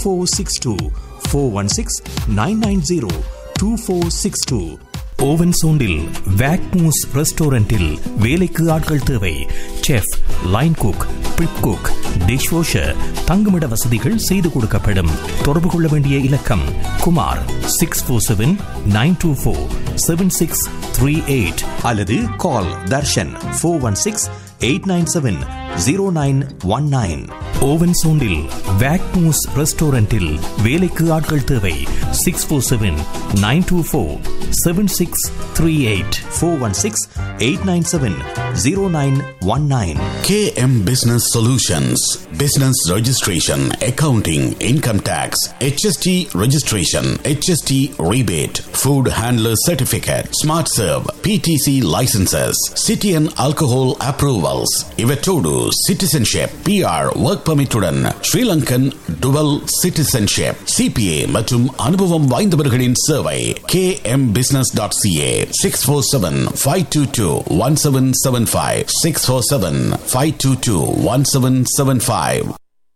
four six two four one six nine nine zero two four six two Owen சோண்டில் வேக்மூஸ் ரெஸ்டாரண்டில் வேலைக்கு ஆட்கள் தேவை chef line cook prep cook dishwasher தங்குமிட வசதிகள் செய்து கொடுக்கப்படும் தொடர்பு கொள்ள வேண்டிய இலக்கம் Kumar six four seven nine two four seven six three eight அல்லது call Darshan four one six eight nine seven zero nine one nine Owen சோண்டில் வேக்மூஸ் ரெஸ்டாரண்டில் வேலைக்கு ஆட்கள் தேவை six four seven nine two four seven six three eight four one six eight nine seven zero nine one nine KM Business Solutions Business Registration, Accounting, Income Tax, HST Registration, HST Rebate, Food Handler Certificate, Smart Serve, PTC Licenses, City and Alcohol Approvals, Ivetodu Citizenship, PR Work Permit உடன் Sri Lankan Dual Citizenship, CPA மற்றும் அனுபவம் வாய்ந்தவர்களின் சேவை kmbusiness.ca 647-522-1775 647-522-1775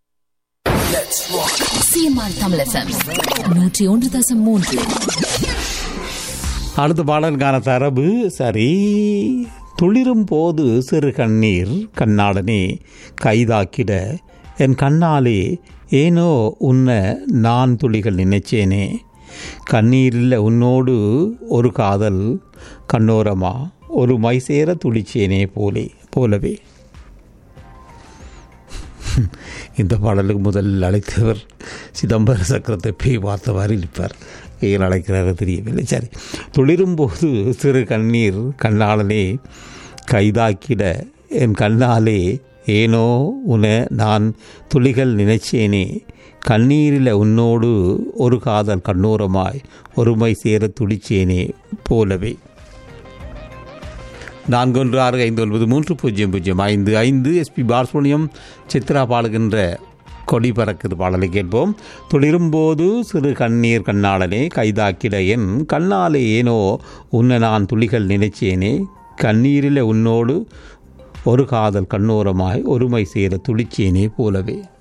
CMR Tamil FM நூற்றி ஒன்று தசம் மூன்று அடுத்த பாடலுக்கான தரவு சரி துளிரும் போது சிறு கண்ணீர் கண்ணாடனே கைதாக்கிட என் கண்ணாலே ஏனோ உன்ன நான் துளிகள் நினைச்சேனே கண்ணீரில் உன்னோடு ஒரு காதல் கண்ணோரமா ஒரு மை சேர துளிச்சேனே போலே போலவே இந்த பாடலுக்கு முதலில் அழைத்தவர் சிதம்பர சக்கரத்தை பேய் பார்த்தவாறு இருப்பார் ஏன் அழைக்கிறாரோ தெரியவில்லை சரி துளிரும் போது சிறு கண்ணீர் கண்ணாளனே கைதாக்கிட என் கண்ணாலே ஏனோ உன நான் துளிகள் நினைச்சேனே கண்ணீரில் உன்னோடு ஒரு காதல் கண்ணோரமாய் ஒருமை சேர துடிச்சேனே போலவே நான்கு ஒன்று ஆறு ஐந்து ஒன்பது மூன்று பூஜ்ஜியம் பூஜ்ஜியம் ஐந்து ஐந்து எஸ்பி பாலசுப்ரமணியம் சித்ரா பாடுகின்ற கொடி பறக்குது பாடலை கேட்போம் துளிரும்போது சிறு கண்ணீர் கண்ணாளனே கைதாக்கிட என் கண்ணாலே ஏனோ உன்னை நான் துளிகள் நினைச்சேனே கண்ணீரில் உன்னோடு ஒரு காதல் கண்ணோரமாய் ஒருமை சேர துளிச்சேனே போலவே